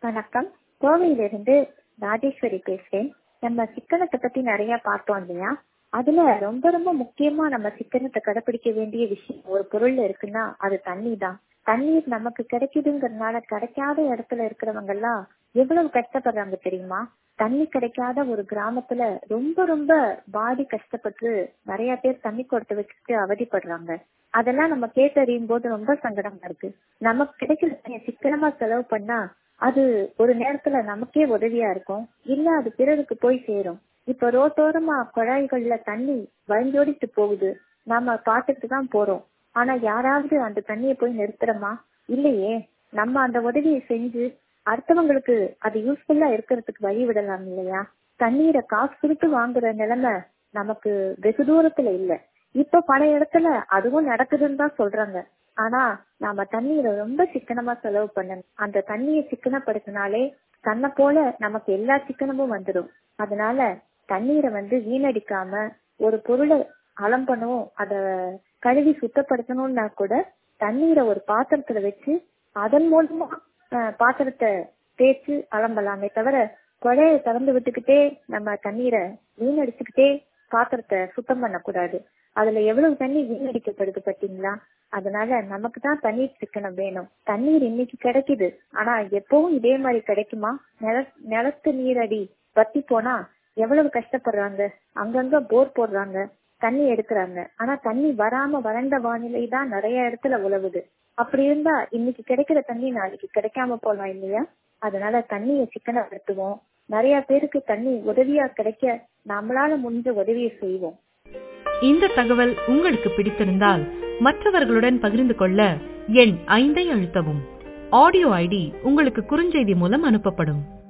வணக்கம் கோவையிலிருந்து ராஜேஸ்வரி பேசுறேன் நம்ம சிக்கனத்தை பத்தி நிறைய பார்த்தோம் இல்லையா அதுல ரொம்ப ரொம்ப முக்கியமா நம்ம சிக்கனத்தை கடைபிடிக்க வேண்டிய விஷயம் ஒரு பொருள்ல இருக்குன்னா அது தண்ணி தான் தண்ணீர் நமக்கு கிடைக்குதுங்கிறதுனால கிடைக்காத இடத்துல இருக்கிறவங்க எல்லாம் எவ்வளவு கஷ்டப்படுறாங்க தெரியுமா தண்ணி கிடைக்காத ஒரு கிராமத்துல ரொம்ப ரொம்ப பாடி கஷ்டப்பட்டு நிறைய பேர் தண்ணி கொடுத்து வச்சுட்டு அவதிப்படுறாங்க அதெல்லாம் நம்ம கேட்டறியும் போது ரொம்ப சங்கடமா இருக்கு நமக்கு கிடைக்கிற தண்ணியை சிக்கனமா செலவு பண்ணா அது ஒரு நேரத்துல நமக்கே உதவியா இருக்கும் இல்ல அது பிறருக்கு போய் சேரும் இப்ப ரோட்டோரமா குழாய்கள்ல தண்ணி வழிஞ்சோடிட்டு போகுது நாம பார்த்துட்டு தான் போறோம் ஆனா யாராவது அந்த தண்ணியை போய் நிறுத்துறோமா இல்லையே நம்ம அந்த உதவியை செஞ்சு அடுத்தவங்களுக்கு அது யூஸ்ஃபுல்லா இருக்கிறதுக்கு வழி விடலாம் இல்லையா தண்ணீரை காசு கொடுத்து வாங்குற நிலைமை நமக்கு வெகு தூரத்துல இல்ல இப்ப பல இடத்துல அதுவும் நடக்குதுன்னு தான் சொல்றாங்க ஆனா நாம தண்ணீரை ரொம்ப சிக்கனமா செலவு பண்ணணும் அந்த தண்ணியை சிக்கனப்படுத்தினாலே தன்னை போல நமக்கு எல்லா சிக்கனமும் வந்துடும் அதனால தண்ணீரை வந்து வீணடிக்காம ஒரு பொருளை அலம் பண்ணவும் அத கழுவி சுத்தப்படுத்தணும்னா கூட தண்ணீரை ஒரு பாத்திரத்துல வச்சு அதன் மூலமா பாத்திரத்தை தேய்ச்சு அலம்பலாமே தவிர குழைய திறந்து விட்டுக்கிட்டே நம்ம தண்ணீரை வீணடிச்சுக்கிட்டே பாத்திரத்தை சுத்தம் பண்ணக்கூடாது அதுல எவ்வளவு தண்ணி வீணடிக்கப்படுது பாத்தீங்களா அதனால நமக்கு தான் தண்ணீர் சிக்கனம் வேணும் தண்ணீர் இன்னைக்கு கிடைக்குது ஆனா எப்பவும் இதே மாதிரி கிடைக்குமா நில நிலத்து நீரடி வத்தி போனா எவ்வளவு கஷ்டப்படுறாங்க அங்கங்க போர் போடுறாங்க தண்ணி எடுக்கிறாங்க ஆனா தண்ணி வராம வறண்ட வானிலை தான் நிறைய இடத்துல உழவுது அப்படி இருந்தா இன்னைக்கு கிடைக்கிற தண்ணி நாளைக்கு கிடைக்காம போலாம் இல்லையா அதனால தண்ணியை சிக்கனப்படுத்துவோம் நிறைய பேருக்கு தண்ணி உதவியா கிடைக்க நம்மளால முடிஞ்ச உதவியை செய்வோம் இந்த தகவல் உங்களுக்கு பிடித்திருந்தால் மற்றவர்களுடன் பகிர்ந்து கொள்ள எண் ஐந்தை அழுத்தவும் ஆடியோ ஐடி உங்களுக்கு குறுஞ்செய்தி மூலம் அனுப்பப்படும்